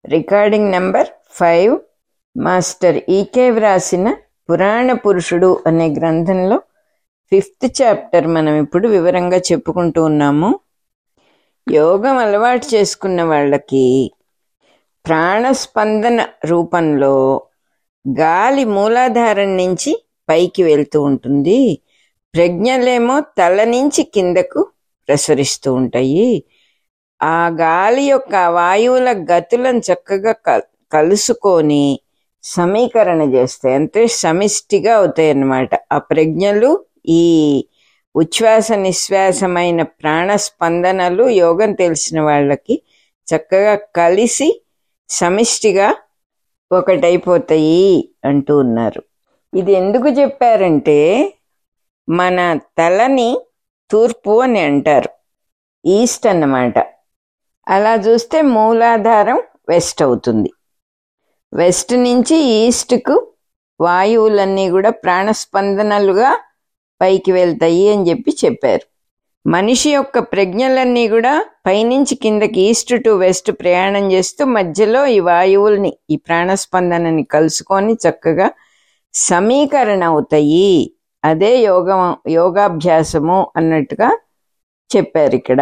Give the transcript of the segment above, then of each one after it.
recording number five master ఈకే వ్రాసిన పురాణ పురుషుడు అనే గ్రంథంలో ఫిఫ్త్ చాప్టర్ మనం ఇప్పుడు వివరంగా చెప్పుకుంటూ ఉన్నాము యోగం అలవాటు చేసుకున్న వాళ్ళకి ప్రాణస్పందన రూపంలో గాలి మూలాధారం నుంచి పైకి వెళ్తూ ఉంటుంది ప్రజ్ఞలేమో తల నుంచి కిందకు ప్రసరిస్తూ ఉంటాయి ఆ గాలి యొక్క వాయువుల గతులను చక్కగా కల్- కలుసుకొని సమీకరణ చేస్తాయి అంటే సమిష్టిగా అవుతాయి అన్నమాట ఆ ప్రజ్ఞలు ఈ ఉచ్ఛ్వాస నిశ్వాసమైన ప్రాణ స్పందనలు యోగం తెలిసిన వాళ్ళకి చక్కగా కలిసి సమిష్టిగా ఒకటైపోతాయి అంటూ ఉన్నారు ఇది ఎందుకు చెప్పారంటే మన తలని తూర్పు అని అంటారు ఈస్ట్ అన్నమాట అలా చూస్తే మూలాధారం వెస్ట్ అవుతుంది వెస్ట్ నుంచి ఈస్ట్కు వాయువులన్నీ కూడా ప్రాణస్పందనలుగా పైకి వెళ్తాయి అని చెప్పి చెప్పారు మనిషి యొక్క ప్రజ్ఞలన్నీ కూడా పైనుంచి కిందకి ఈస్ట్ టు వెస్ట్ ప్రయాణం చేస్తూ మధ్యలో ఈ వాయువుల్ని ఈ ప్రాణస్పందనని కలుసుకొని చక్కగా సమీకరణ అవుతాయి అదే యోగం యోగాభ్యాసము అన్నట్టుగా చెప్పారు ఇక్కడ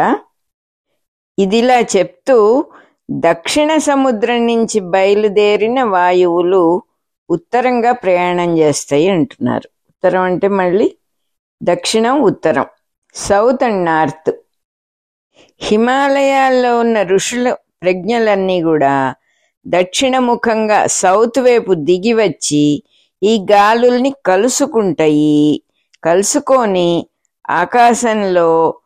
ఇదిలా చెప్తూ దక్షిణ సముద్రం నుంచి బయలుదేరిన వాయువులు ఉత్తరంగా ప్రయాణం చేస్తాయి అంటున్నారు ఉత్తరం అంటే మళ్ళీ దక్షిణం ఉత్తరం సౌత్ అండ్ నార్త్ హిమాలయాల్లో ఉన్న ఋషుల ప్రజ్ఞలన్నీ కూడా దక్షిణముఖంగా సౌత్ వైపు దిగి వచ్చి ఈ గాలుల్ని కలుసుకుంటాయి కలుసుకొని ఆకాశంలో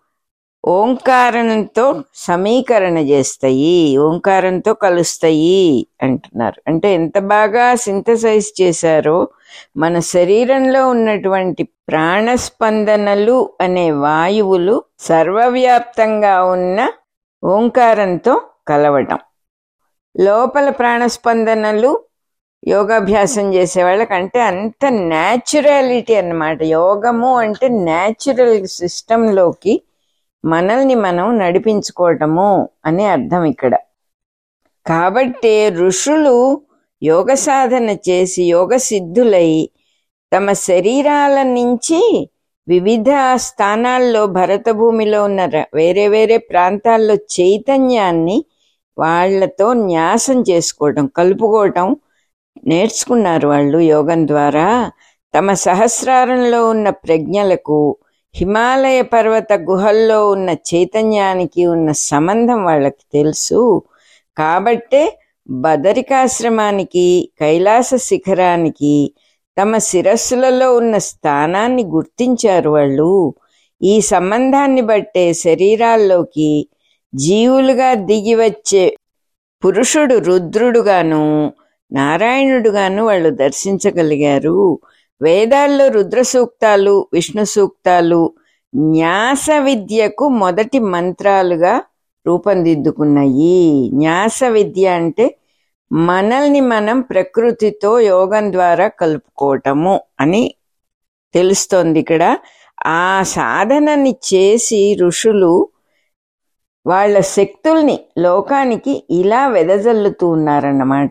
ఓంకారంతో సమీకరణ చేస్తాయి ఓంకారంతో కలుస్తాయి అంటున్నారు అంటే ఎంత బాగా సింథసైజ్ చేశారో మన శరీరంలో ఉన్నటువంటి ప్రాణస్పందనలు అనే వాయువులు సర్వవ్యాప్తంగా ఉన్న ఓంకారంతో కలవటం లోపల ప్రాణస్పందనలు యోగాభ్యాసం చేసే వాళ్ళకంటే అంత న్యాచురాలిటీ అన్నమాట యోగము అంటే న్యాచురల్ సిస్టంలోకి మనల్ని మనం నడిపించుకోవటము అని అర్థం ఇక్కడ కాబట్టి ఋషులు యోగ సాధన చేసి యోగ సిద్ధులై తమ శరీరాల నుంచి వివిధ స్థానాల్లో భరత భూమిలో ఉన్న ర- వేరే వేరే ప్రాంతాల్లో చైతన్యాన్ని వాళ్ళతో న్యాసం చేసుకోవటం కలుపుకోవటం నేర్చుకున్నారు వాళ్ళు యోగం ద్వారా తమ సహస్రారంలో ఉన్న ప్రజ్ఞలకు హిమాలయ పర్వత గుహల్లో ఉన్న చైతన్యానికి ఉన్న సంబంధం వాళ్ళకి తెలుసు కాబట్టే బదరికాశ్రమానికి కైలాస శిఖరానికి తమ శిరస్సులలో ఉన్న స్థానాన్ని గుర్తించారు వాళ్ళు ఈ సంబంధాన్ని బట్టే శరీరాల్లోకి జీవులుగా దిగి వచ్చే పురుషుడు రుద్రుడుగాను నారాయణుడుగాను వాళ్ళు దర్శించగలిగారు వేదాల్లో రుద్ర సూక్తాలు విష్ణు సూక్తాలు న్యాస విద్యకు మొదటి మంత్రాలుగా రూపొందిద్దుకున్నాయి న్యాస విద్య అంటే మనల్ని మనం ప్రకృతితో యోగం ద్వారా కలుపుకోవటము అని తెలుస్తోంది ఇక్కడ ఆ సాధనని చేసి ఋషులు వాళ్ళ శక్తుల్ని లోకానికి ఇలా వెదజల్లుతూ ఉన్నారన్నమాట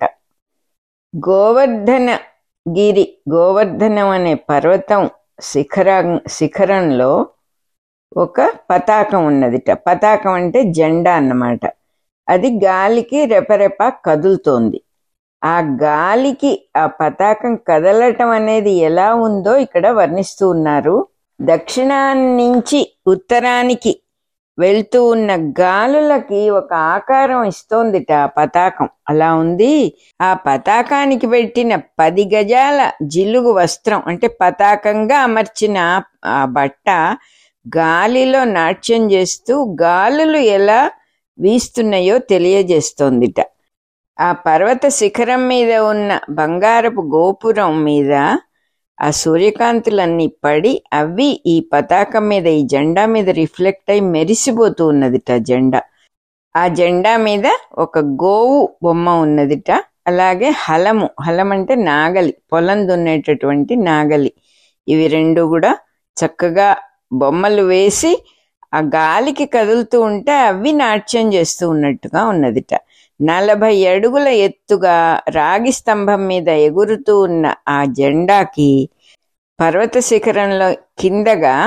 గోవర్ధన గిరి గోవర్ధనం అనే పర్వతం శిఖరం శిఖరంలో ఒక పతాకం ఉన్నదిట పతాకం అంటే జెండా అన్నమాట అది గాలికి రెపరెప కదులుతోంది ఆ గాలికి ఆ పతాకం కదలటం అనేది ఎలా ఉందో ఇక్కడ వర్ణిస్తూ ఉన్నారు దక్షిణాన్ని నుంచి ఉత్తరానికి వెళ్తూ ఉన్న గాలులకి ఒక ఆకారం ఇస్తోందిట ఆ పతాకం అలా ఉంది ఆ పతాకానికి పెట్టిన పది గజాల జిలుగు వస్త్రం అంటే పతాకంగా అమర్చిన ఆ- ఆ బట్ట గాలిలో నాట్యం చేస్తూ గాలులు ఎలా వీస్తున్నాయో తెలియజేస్తోందిట ఆ పర్వత శిఖరం మీద ఉన్న బంగారపు గోపురం మీద ఆ సూర్యకాంతులన్నీ పడి అవి ఈ పతాకం మీద ఈ జెండా మీద రిఫ్లెక్ట్ అయి మెరిసిపోతూ ఉన్నదిట జెండా ఆ జెండా మీద ఒక గోవు బొమ్మ ఉన్నదిట అలాగే హలము హలం అంటే నాగలి పొలం దున్నేటటువంటి నాగలి ఇవి రెండు కూడా చక్కగా బొమ్మలు వేసి ఆ గాలికి కదులుతూ ఉంటే అవి నాట్యం చేస్తూ ఉన్నట్టుగా ఉన్నదిట నలభై అడుగుల ఎత్తుగా రాగి స్తంభం మీద ఎగురుతూ ఉన్న ఆ జెండాకి పర్వత శిఖరంలో కిందగా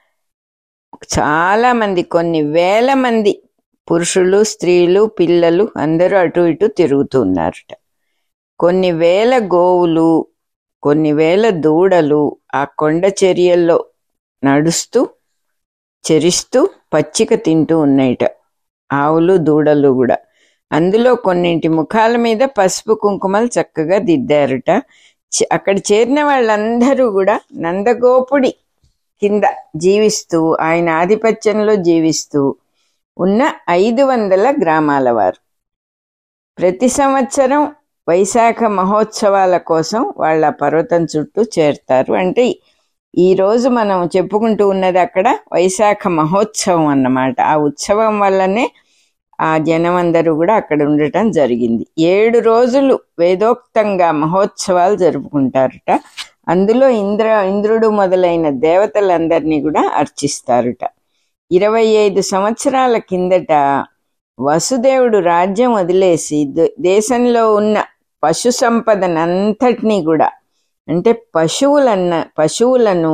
చాలా మంది కొన్ని వేల మంది పురుషులు స్త్రీలు పిల్లలు అందరూ అటు ఇటు తిరుగుతూ ఉన్నారట కొన్ని వేల గోవులు కొన్ని వేల దూడలు ఆ కొండ చర్యల్లో నడుస్తూ చెరిస్తూ పచ్చిక తింటూ ఉన్నాయిట ఆవులు దూడలు కూడా అందులో కొన్నింటి ముఖాల మీద పసుపు కుంకుమలు చక్కగా దిద్దారుట చ- అక్కడ చేరిన వాళ్ళందరూ కూడా నందగోపుడి కింద జీవిస్తూ ఆయన ఆధిపత్యంలో జీవిస్తూ ఉన్న ఐదు వందల గ్రామాల వారు ప్రతి సంవత్సరం వైశాఖ మహోత్సవాల కోసం వాళ్ళ పర్వతం చుట్టూ చేరుతారు అంటే ఈ రోజు మనం చెప్పుకుంటూ ఉన్నది అక్కడ వైశాఖ మహోత్సవం అన్నమాట ఆ ఉత్సవం వల్లనే ఆ జనం అందరూ కూడా అక్కడ ఉండటం జరిగింది ఏడు రోజులు వేదోక్తంగా మహోత్సవాలు జరుపుకుంటారట అందులో ఇంద్ర ఇంద్రుడు మొదలైన దేవతలందరినీ కూడా అర్చిస్తారట ఇరవై ఐదు సంవత్సరాల కిందట వసుదేవుడు రాజ్యం వదిలేసి ద- దేశంలో ఉన్న పశు సంపదనంతటినీ కూడా అంటే పశువులన్న పశువులను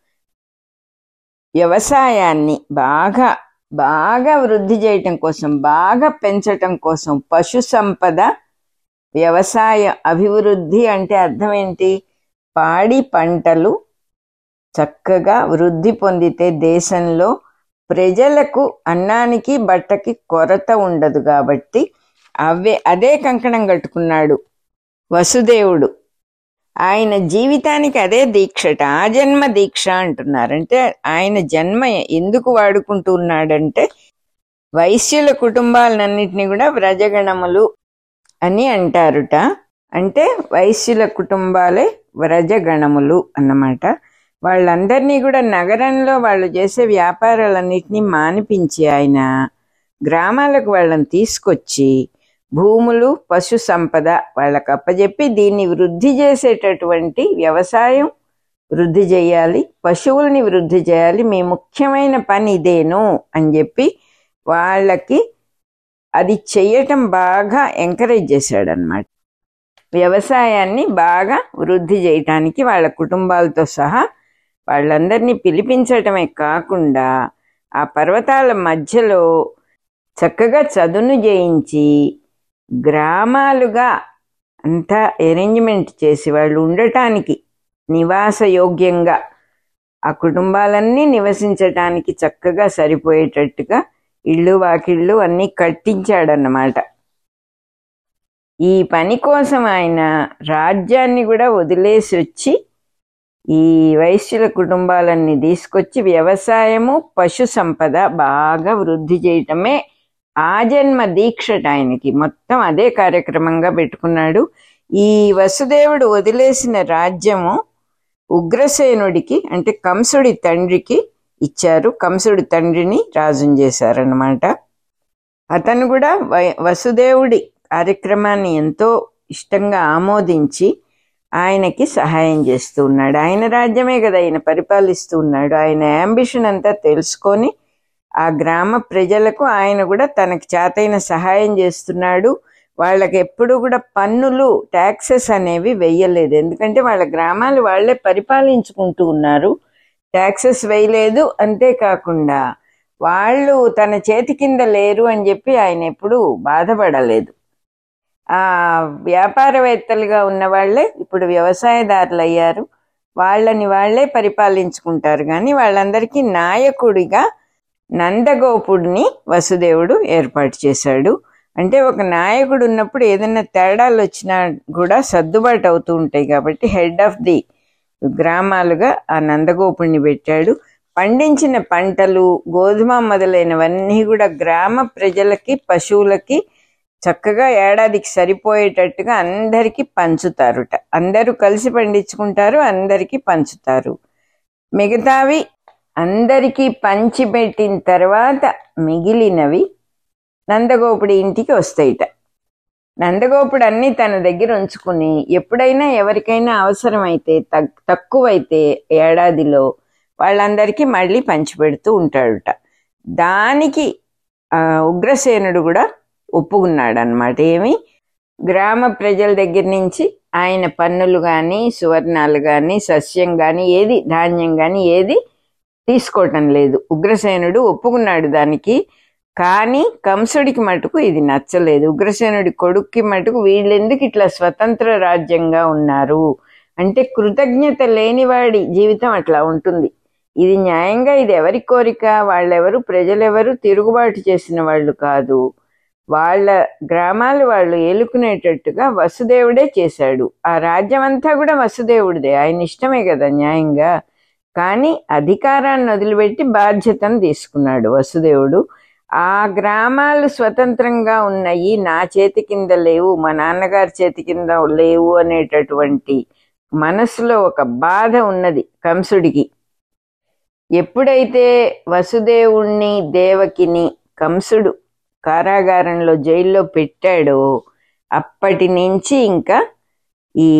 వ్యవసాయాన్ని బాగా బాగా వృద్ధి చేయటం కోసం బాగా పెంచటం కోసం పశు సంపద వ్యవసాయ అభివృద్ధి అంటే అర్థం ఏంటి పాడి పంటలు చక్కగా వృద్ధి పొందితే దేశంలో ప్రజలకు అన్నానికి బట్టకి కొరత ఉండదు కాబట్టి అవే అదే కంకణం కట్టుకున్నాడు వసుదేవుడు ఆయన జీవితానికి అదే దీక్షట ఆ జన్మ దీక్ష అంటున్నారు అంటే ఆయన జన్మ ఎందుకు వాడుకుంటూ ఉన్నాడంటే వైశ్యుల కుటుంబాలన్నింటినీ కూడా వ్రజగణములు అని అంటారుట అంటే వైశ్యుల కుటుంబాలే వ్రజగణములు అన్నమాట వాళ్ళందరినీ కూడా నగరంలో వాళ్ళు చేసే వ్యాపారాలన్నింటినీ మానిపించి ఆయన గ్రామాలకు వాళ్ళని తీసుకొచ్చి భూములు పశు సంపద వాళ్ళకు అప్పజెప్పి దీన్ని వృద్ధి చేసేటటువంటి వ్యవసాయం వృద్ధి చేయాలి పశువుల్ని వృద్ధి చేయాలి మీ ముఖ్యమైన పని ఇదేను అని చెప్పి వాళ్ళకి అది చెయ్యటం బాగా ఎంకరేజ్ చేశాడు అనమాట వ్యవసాయాన్ని బాగా వృద్ధి చేయటానికి వాళ్ళ కుటుంబాలతో సహా వాళ్ళందరినీ పిలిపించటమే కాకుండా ఆ పర్వతాల మధ్యలో చక్కగా చదును చేయించి గ్రామాలుగా అంతా అరేంజ్మెంట్ చేసి వాళ్ళు ఉండటానికి నివాసయోగ్యంగా ఆ కుటుంబాలన్నీ నివసించటానికి చక్కగా సరిపోయేటట్టుగా ఇళ్ళు వాకిళ్ళు అన్నీ కట్టించాడన్నమాట ఈ పని కోసం ఆయన రాజ్యాన్ని కూడా వదిలేసి వచ్చి ఈ వైశ్యుల కుటుంబాలన్నీ తీసుకొచ్చి వ్యవసాయము పశు సంపద బాగా వృద్ధి చేయటమే ఆజన్మ దీక్షట ఆయనకి మొత్తం అదే కార్యక్రమంగా పెట్టుకున్నాడు ఈ వసుదేవుడు వదిలేసిన రాజ్యము ఉగ్రసేనుడికి అంటే కంసుడి తండ్రికి ఇచ్చారు కంసుడి తండ్రిని రాజుని చేశారనమాట అతను కూడా వై- వసుదేవుడి కార్యక్రమాన్ని ఎంతో ఇష్టంగా ఆమోదించి ఆయనకి సహాయం చేస్తూ ఉన్నాడు ఆయన రాజ్యమే కదా ఆయన పరిపాలిస్తూ ఉన్నాడు ఆయన అంబిషన్ అంతా తెలుసుకొని ఆ గ్రామ ప్రజలకు ఆయన కూడా తనకి చేతైన సహాయం చేస్తున్నాడు వాళ్ళకి ఎప్పుడు కూడా పన్నులు ట్యాక్సెస్ అనేవి వెయ్యలేదు ఎందుకంటే వాళ్ళ గ్రామాలు వాళ్ళే పరిపాలించుకుంటూ ఉన్నారు ట్యాక్సెస్ వేయలేదు అంతేకాకుండా వాళ్ళు తన చేతి కింద లేరు అని చెప్పి ఆయన ఎప్పుడు బాధపడలేదు ఆ వ్యాపారవేత్తలుగా ఉన్న వాళ్ళే ఇప్పుడు వ్యవసాయదారులు అయ్యారు వాళ్ళని వాళ్ళే పరిపాలించుకుంటారు కానీ వాళ్ళందరికీ నాయకుడిగా నందగోపుడిని వసుదేవుడు ఏర్పాటు చేశాడు అంటే ఒక నాయకుడు ఉన్నప్పుడు ఏదైనా తేడాలు వచ్చినా కూడా సర్దుబాటు అవుతూ ఉంటాయి కాబట్టి హెడ్ ఆఫ్ ది గ్రామాలుగా ఆ నందగోపుడిని పెట్టాడు పండించిన పంటలు గోధుమ మొదలైనవన్నీ కూడా గ్రామ ప్రజలకి పశువులకి చక్కగా ఏడాదికి సరిపోయేటట్టుగా అందరికీ పంచుతారుట అందరూ కలిసి పండించుకుంటారు అందరికీ పంచుతారు మిగతావి అందరికీ పంచిపెట్టిన తర్వాత మిగిలినవి నందగోపుడి ఇంటికి వస్తాయిట నందగోపుడు అన్ని తన దగ్గర ఉంచుకుని ఎప్పుడైనా ఎవరికైనా అవసరమైతే తక్ తక్కువైతే ఏడాదిలో వాళ్ళందరికీ మళ్ళీ పంచిపెడుతూ ఉంటాడుట దానికి ఆ, ఉగ్రసేనుడు కూడా ఒప్పుకున్నాడు అనమాట ఏమి గ్రామ ప్రజల దగ్గర నుంచి ఆయన పన్నులు కానీ సువర్ణాలు కానీ సస్యం కానీ ఏది ధాన్యం కానీ ఏది తీసుకోవటం లేదు ఉగ్రసేనుడు ఒప్పుకున్నాడు దానికి కానీ కంసుడికి మటుకు ఇది నచ్చలేదు ఉగ్రసేనుడి కొడుక్కి మటుకు వీళ్ళెందుకు ఇట్లా స్వతంత్ర రాజ్యంగా ఉన్నారు అంటే కృతజ్ఞత లేనివాడి జీవితం అట్లా ఉంటుంది ఇది న్యాయంగా ఇది ఎవరి కోరిక వాళ్ళెవరు ప్రజలెవరు తిరుగుబాటు చేసిన వాళ్ళు కాదు వాళ్ళ గ్రామాలు వాళ్ళు ఏలుకునేటట్టుగా వసుదేవుడే చేశాడు ఆ రాజ్యం అంతా కూడా వసుదేవుడిదే ఆయన ఇష్టమే కదా న్యాయంగా కానీ అధికారాన్ని వదిలిపెట్టి బాధ్యతను తీసుకున్నాడు వసుదేవుడు ఆ గ్రామాలు స్వతంత్రంగా ఉన్నాయి నా చేతి కింద లేవు మా నాన్నగారి చేతి కింద లేవు అనేటటువంటి మనసులో ఒక బాధ ఉన్నది కంసుడికి ఎప్పుడైతే వసుదేవుణ్ణి దేవకిని కంసుడు కారాగారంలో జైల్లో పెట్టాడో అప్పటి నుంచి ఇంకా ఈ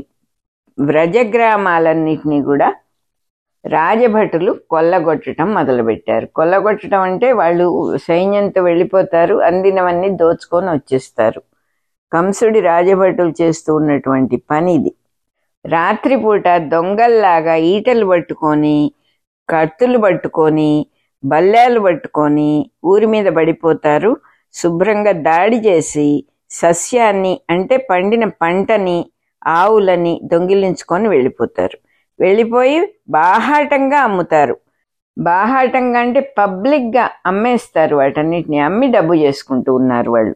వ్రజగ్రామాలన్నిటినీ కూడా రాజభటులు కొల్లగొట్టడం మొదలుపెట్టారు కొల్లగొట్టడం అంటే వాళ్ళు సైన్యంతో వెళ్ళిపోతారు అందినవన్నీ దోచుకొని వచ్చేస్తారు కంసుడి రాజభటులు చేస్తూ ఉన్నటువంటి పని ఇది రాత్రిపూట దొంగల్లాగా ఈటలు పట్టుకొని కత్తులు పట్టుకొని బల్లాలు పట్టుకొని ఊరి మీద పడిపోతారు శుభ్రంగా దాడి చేసి సస్యాన్ని అంటే పండిన పంటని ఆవులని దొంగిలించుకొని వెళ్ళిపోతారు వెళ్ళిపోయి బాహాటంగా అమ్ముతారు బాహాటంగా అంటే పబ్లిక్గా అమ్మేస్తారు వాటన్నిటిని అమ్మి డబ్బు చేసుకుంటూ ఉన్నారు వాళ్ళు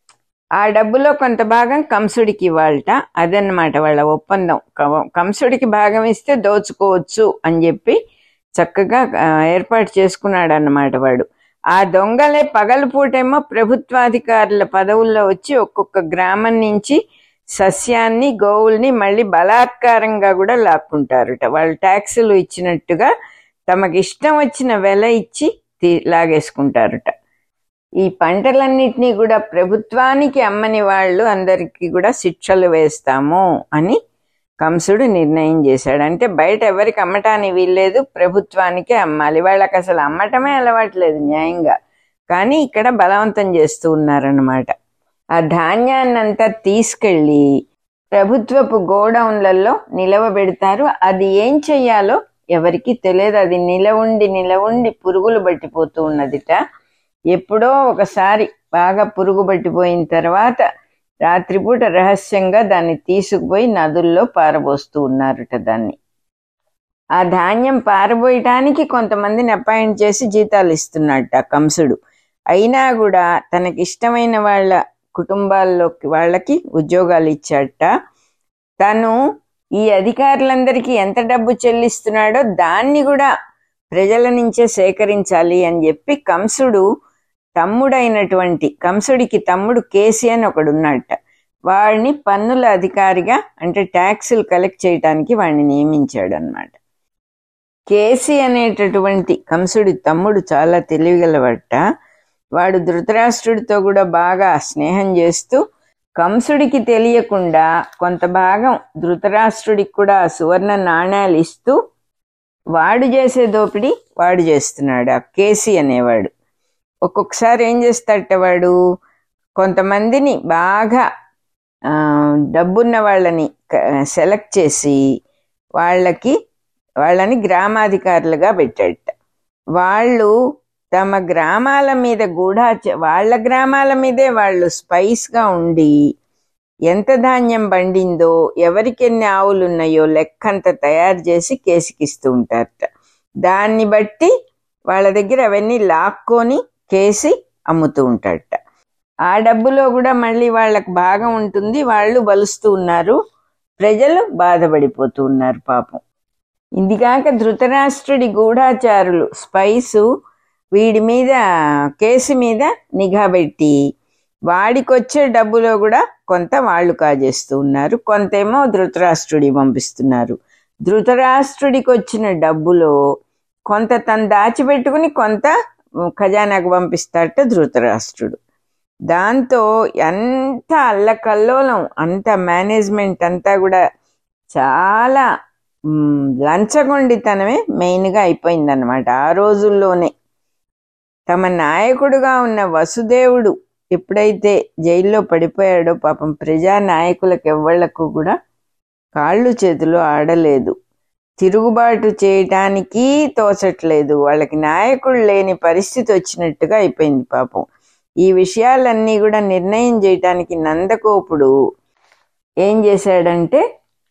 ఆ డబ్బులో కొంత భాగం కంసుడికి ఇవ్వాలట అదన్నమాట వాళ్ళ ఒప్పందం కవ- కంసుడికి భాగం ఇస్తే దోచుకోవచ్చు అని చెప్పి చక్కగా ఆ, ఏర్పాటు చేసుకున్నాడు అన్నమాట వాడు ఆ దొంగలే పగలపూటేమో ప్రభుత్వాధికారుల పదవుల్లో వచ్చి ఒక్కొక్క గ్రామం నుంచి సస్యాన్ని గోవుల్ని మళ్ళీ బలాత్కారంగా కూడా లాక్కుంటారట వాళ్ళు ట్యాక్సులు ఇచ్చినట్టుగా తమకి ఇష్టం వచ్చిన వెల ఇచ్చి తీ- లాగేసుకుంటారట ఈ పంటలన్నిటినీ కూడా ప్రభుత్వానికి అమ్మని వాళ్ళు అందరికీ కూడా శిక్షలు వేస్తాము అని కంసుడు నిర్ణయం చేశాడు అంటే బయట ఎవరికి అమ్మటానికి వీల్లేదు ప్రభుత్వానికే అమ్మాలి వాళ్ళకి అసలు అమ్మటమే అలవాట్లేదు న్యాయంగా కానీ ఇక్కడ బలవంతం చేస్తూ ఉన్నారన్నమాట ఆ ధాన్యాన్నంతా తీసుకెళ్ళి ప్రభుత్వపు గోడౌన్లలో నిలవబెడతారు అది ఏం చెయ్యాలో ఎవరికి తెలియదు అది నిలవుండి నిలవుండి పురుగులు పట్టిపోతూ ఉన్నదిట ఎప్పుడో ఒకసారి బాగా పురుగు పట్టిపోయిన తర్వాత రాత్రిపూట రహస్యంగా దాన్ని తీసుకుపోయి నదుల్లో పారబోస్తూ ఉన్నారట దాన్ని ఆ ధాన్యం పారబోయటానికి కొంతమందిని అపాయింట్ చేసి జీతాలు ఇస్తున్నట్ట కంసుడు అయినా కూడా తనకి ఇష్టమైన వాళ్ళ కుటుంబాల్లోకి వాళ్ళకి ఉద్యోగాలు ఇచ్చాట తను ఈ అధికారులందరికీ ఎంత డబ్బు చెల్లిస్తున్నాడో దాన్ని కూడా ప్రజల నుంచే సేకరించాలి అని చెప్పి కంసుడు తమ్ముడైనటువంటి కంసుడికి తమ్ముడు కేసి అని ఒకడు ఉన్నట్ట వాడిని పన్నుల అధికారిగా అంటే ట్యాక్సులు కలెక్ట్ చేయడానికి వాడిని నియమించాడు అనమాట కేసి అనేటటువంటి కంసుడి తమ్ముడు చాలా తెలివిగలవట వాడు ధృతరాష్ట్రుడితో కూడా బాగా స్నేహం చేస్తూ కంసుడికి తెలియకుండా కొంత భాగం ధృతరాష్ట్రుడికి కూడా సువర్ణ నాణ్యాలు ఇస్తూ వాడు చేసే దోపిడీ వాడు చేస్తున్నాడు ఆ కేసి అనేవాడు ఒక్కొక్కసారి ఏం చేస్తాడట వాడు కొంతమందిని బాగా ఆ, డబ్బున్న వాళ్ళని సెలెక్ట్ చేసి వాళ్ళకి వాళ్ళని గ్రామాధికారులుగా పెట్టాడట వాళ్ళు తమ గ్రామాల మీద గూఢాచ వాళ్ళ గ్రామాల మీదే వాళ్ళు స్పైస్గా ఉండి ఎంత ధాన్యం పండిందో ఎవరికి ఎన్ని ఆవులు ఉన్నాయో లెక్కంత తయారు చేసి కేసుకిస్తూ ఉంటారట దాన్ని బట్టి వాళ్ళ దగ్గర అవన్నీ లాక్కొని కేసి అమ్ముతూ ఉంటాడట ఆ డబ్బులో కూడా మళ్ళీ వాళ్ళకి భాగం ఉంటుంది వాళ్ళు బలుస్తూ ఉన్నారు ప్రజలు బాధపడిపోతూ ఉన్నారు పాపం ఇదిగాక ధృతరాష్ట్రుడి గూఢాచారులు స్పైసు వీడి మీద కేసు మీద నిఘా పెట్టి వాడికొచ్చే డబ్బులో కూడా కొంత వాళ్ళు కాజేస్తూ ఉన్నారు కొంతేమో ధృతరాష్ట్రుడి పంపిస్తున్నారు ధృతరాష్ట్రుడికి వచ్చిన డబ్బులో కొంత తను దాచిపెట్టుకుని కొంత ఖజానాకు పంపిస్తాడట ధృతరాష్ట్రుడు దాంతో ఎంత అల్లకల్లోలం అంత మేనేజ్మెంట్ అంతా కూడా చాలా మ్, లంచగొండితనమే మెయిన్గా అయిపోయిందన్నమాట ఆ రోజుల్లోనే తమ నాయకుడుగా ఉన్న వసుదేవుడు ఎప్పుడైతే జైల్లో పడిపోయాడో పాపం ప్రజా నాయకులకు ఎవ్వళ్లకు కూడా కాళ్ళు చేతులు ఆడలేదు తిరుగుబాటు చేయటానికి తోచట్లేదు వాళ్ళకి నాయకుడు లేని పరిస్థితి వచ్చినట్టుగా అయిపోయింది పాపం ఈ విషయాలన్నీ కూడా నిర్ణయం చేయటానికి నందకోపుడు ఏం చేశాడంటే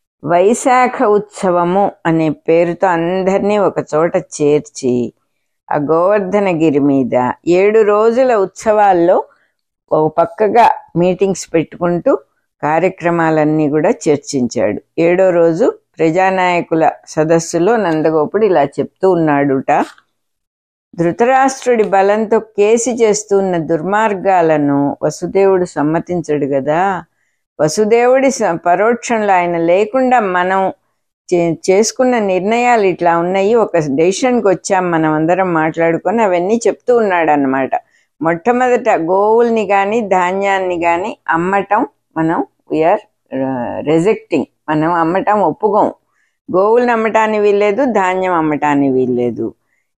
వైశాఖ ఉత్సవము అనే పేరుతో అందరినీ ఒక చోట చేర్చి ఆ గోవర్ధనగిరి మీద ఏడు రోజుల ఉత్సవాల్లో ఒక పక్కగా మీటింగ్స్ పెట్టుకుంటూ కార్యక్రమాలన్నీ కూడా చర్చించాడు ఏడో రోజు ప్రజానాయకుల సదస్సులో నందగోపుడు ఇలా చెప్తూ ఉన్నాడుట ధృతరాష్ట్రుడి బలంతో కేసి చేస్తున్న దుర్మార్గాలను వసుదేవుడు సమ్మతించడు కదా వసుదేవుడి స- పరోక్షంలో ఆయన లేకుండా మనం చే- చేసుకున్న నిర్ణయాలు ఇట్లా ఉన్నాయి ఒక డెసిషన్కి వచ్చాం మనం అందరం మాట్లాడుకొని అవన్నీ చెప్తూ ఉన్నాడు అన్నమాట మొట్టమొదట గోవుల్ని కానీ ధాన్యాన్ని కానీ అమ్మటం మనం వీఆర్ రెజెక్టింగ్ మనం అమ్మటం ఒప్పుకోం గోవుల్ని అమ్మటానికి వీల్లేదు ధాన్యం అమ్మటానికి వీల్లేదు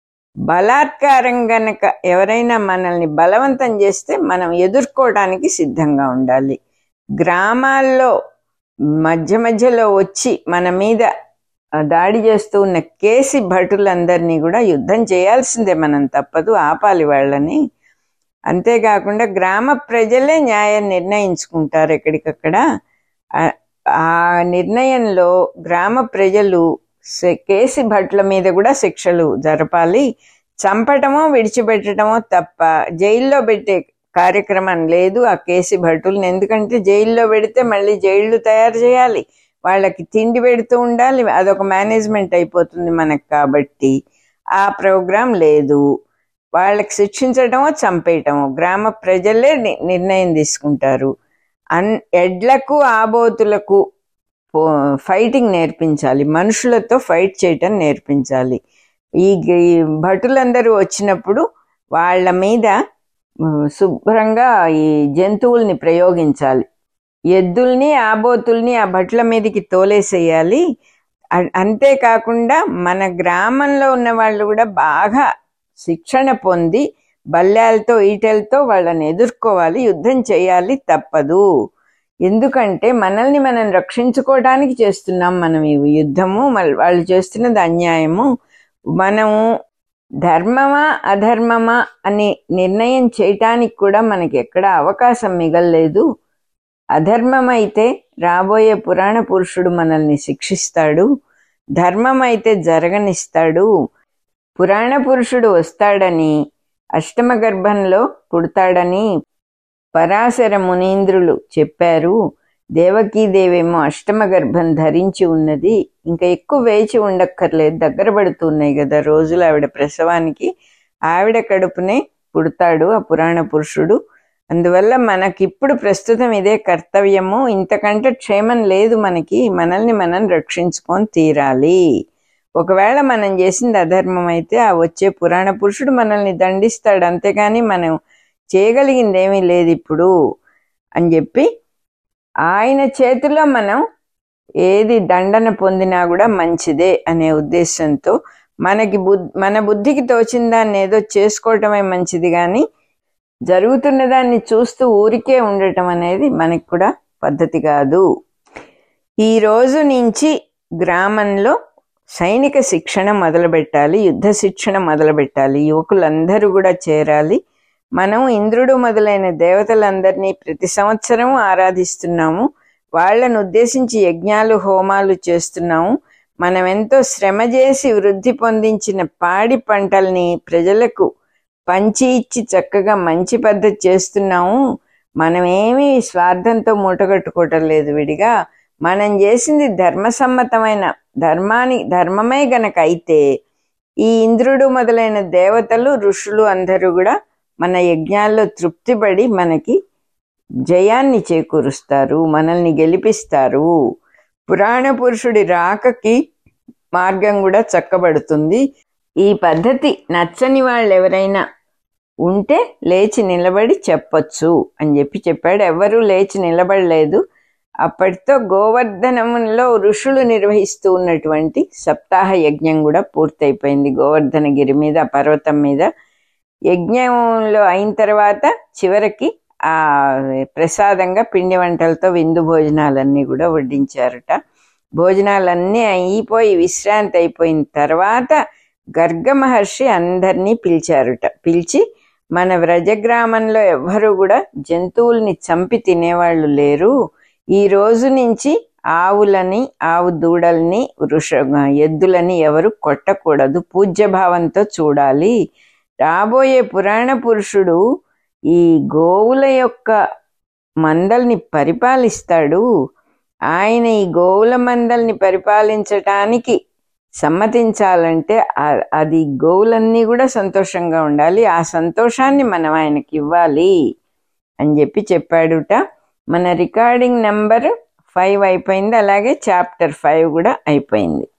బలాత్కారం గనక ఎవరైనా మనల్ని బలవంతం చేస్తే మనం ఎదుర్కోవడానికి సిద్ధంగా ఉండాలి గ్రామాల్లో మధ్య మధ్యలో వచ్చి మన మీద ఆ, దాడి చేస్తూ ఉన్న కేసి భటులందరినీ కూడా యుద్ధం చేయాల్సిందే మనం తప్పదు ఆపాలి వాళ్ళని అంతేకాకుండా గ్రామ ప్రజలే న్యాయం నిర్ణయించుకుంటారు ఎక్కడికక్కడ ఆ- ఆ నిర్ణయంలో గ్రామ ప్రజలు శ- కేసి భట్ల మీద కూడా శిక్షలు జరపాలి చంపటమో విడిచిపెట్టడమో తప్ప జైల్లో పెట్టే కార్యక్రమం లేదు ఆ కేసి భటుల్ని ఎందుకంటే జైల్లో పెడితే మళ్ళీ జైళ్ళు తయారు చేయాలి వాళ్ళకి తిండి పెడుతూ ఉండాలి అదొక మేనేజ్మెంట్ అయిపోతుంది మనకు కాబట్టి ఆ ప్రోగ్రాం లేదు వాళ్ళకి శిక్షించటమో చంపేయటమో గ్రామ ప్రజలే ని- నిర్ణయం తీసుకుంటారు అన్ ఎడ్లకు ఆబోతులకు పో- ఫైటింగ్ నేర్పించాలి మనుషులతో ఫైట్ చేయటం నేర్పించాలి ఈ గ- ఈ భటులందరూ వచ్చినప్పుడు వాళ్ళ మీద ఉమ్, శుభ్రంగా ఈ జంతువుల్ని ప్రయోగించాలి ఎద్దుల్ని ఆబోతుల్ని ఆ భట్ల మీదకి తోలేసేయాలి అ- అంతేకాకుండా మన గ్రామంలో ఉన్న వాళ్ళు కూడా బాగా శిక్షణ పొంది బల్లాలతో ఈటెలతో వాళ్ళని ఎదుర్కోవాలి యుద్ధం చేయాలి తప్పదు ఎందుకంటే మనల్ని మనం రక్షించుకోవడానికి చేస్తున్నాం మనం ఈ యుద్ధము మళ్ళీ వాళ్ళు చేస్తున్నది అన్యాయము మనము ధర్మమా అధర్మమా అని నిర్ణయం చేయటానికి కూడా మనకి ఎక్కడ అవకాశం మిగల్లేదు అధర్మం అయితే రాబోయే పురాణ పురుషుడు మనల్ని శిక్షిస్తాడు ధర్మం అయితే జరగనిస్తాడు పురాణ పురుషుడు వస్తాడని అష్టమ గర్భంలో పుడతాడని పరాశర మునీంద్రులు చెప్పారు దేవకీదేవేమో అష్టమ గర్భం ధరించి ఉన్నది ఇంకా ఎక్కువ వేచి ఉండక్కర్లేదు దగ్గర పడుతున్నాయి కదా రోజులు ఆవిడ ప్రసవానికి ఆవిడ కడుపునే పుడతాడు ఆ పురాణ పురుషుడు అందువల్ల మనకిప్పుడు ప్రస్తుతం ఇదే కర్తవ్యము ఇంతకంటే క్షేమం లేదు మనకి మనల్ని మనం రక్షించుకొని తీరాలి ఒకవేళ మనం చేసింది అధర్మం అయితే ఆ వచ్చే పురాణ పురుషుడు మనల్ని దండిస్తాడు అంతేగాని మనం చేయగలిగింది ఏమీ లేదు ఇప్పుడు అని చెప్పి ఆయన చేతిలో మనం ఏది దండన పొందినా కూడా మంచిదే అనే ఉద్దేశంతో మనకి బుద్ మన బుద్ధికి తోచిన దాన్ని ఏదో చేసుకోవటమే మంచిది కానీ జరుగుతున్న దాన్ని చూస్తూ ఊరికే ఉండటం అనేది మనకి కూడా పద్ధతి కాదు ఈ రోజు నుంచి గ్రామంలో సైనిక శిక్షణ మొదలుపెట్టాలి యుద్ధ శిక్షణ మొదలుపెట్టాలి యువకులందరూ కూడా చేరాలి మనం ఇంద్రుడు మొదలైన దేవతలందరినీ ప్రతి సంవత్సరం ఆరాధిస్తున్నాము వాళ్ళను ఉద్దేశించి యజ్ఞాలు హోమాలు చేస్తున్నాము మనం ఎంతో శ్రమ చేసి వృద్ధి పొందించిన పాడి పంటల్ని ప్రజలకు పంచి ఇచ్చి చక్కగా మంచి పద్ధతి చేస్తున్నాము మనమేమీ స్వార్థంతో మూటగట్టుకోవటం లేదు విడిగా మనం చేసింది ధర్మసమ్మతమైన ధర్మాని ధర్మమే గనక అయితే ఈ ఇంద్రుడు మొదలైన దేవతలు ఋషులు అందరూ కూడా మన యజ్ఞాల్లో తృప్తిపడి మనకి జయాన్ని చేకూరుస్తారు మనల్ని గెలిపిస్తారు పురాణ పురుషుడి రాకకి మార్గం కూడా చక్కబడుతుంది ఈ పద్ధతి నచ్చని వాళ్ళు ఎవరైనా ఉంటే లేచి నిలబడి చెప్పొచ్చు అని చెప్పి చెప్పాడు ఎవరూ లేచి నిలబడలేదు అప్పటితో గోవర్ధనంలో ఋషులు నిర్వహిస్తూ ఉన్నటువంటి సప్తాహ యజ్ఞం కూడా పూర్తయిపోయింది గోవర్ధనగిరి మీద ఆ పర్వతం మీద యజ్ఞంలో అయిన తర్వాత చివరికి ఆ ప్రసాదంగా పిండి వంటలతో విందు భోజనాలన్నీ కూడా వడ్డించారట భోజనాలన్నీ అయిపోయి విశ్రాంతి అయిపోయిన తర్వాత గర్గ మహర్షి అందరినీ పిలిచారుట పిలిచి మన వ్రజగ్రామంలో ఎవ్వరూ కూడా జంతువుల్ని చంపి తినేవాళ్ళు లేరు ఈ రోజు నుంచి ఆవులని ఆవు దూడల్ని వృష ఎద్దులని ఎవరు కొట్టకూడదు పూజ్యభావంతో చూడాలి రాబోయే పురాణ పురుషుడు ఈ గోవుల యొక్క మందల్ని పరిపాలిస్తాడు ఆయన ఈ గోవుల మందల్ని పరిపాలించటానికి సమ్మతించాలంటే ఆ- అది గోవులన్నీ కూడా సంతోషంగా ఉండాలి ఆ సంతోషాన్ని మనం ఆయనకి ఇవ్వాలి అని చెప్పి చెప్పాడుట మన రికార్డింగ్ నెంబర్ ఫైవ్ అయిపోయింది అలాగే చాప్టర్ ఫైవ్ కూడా అయిపోయింది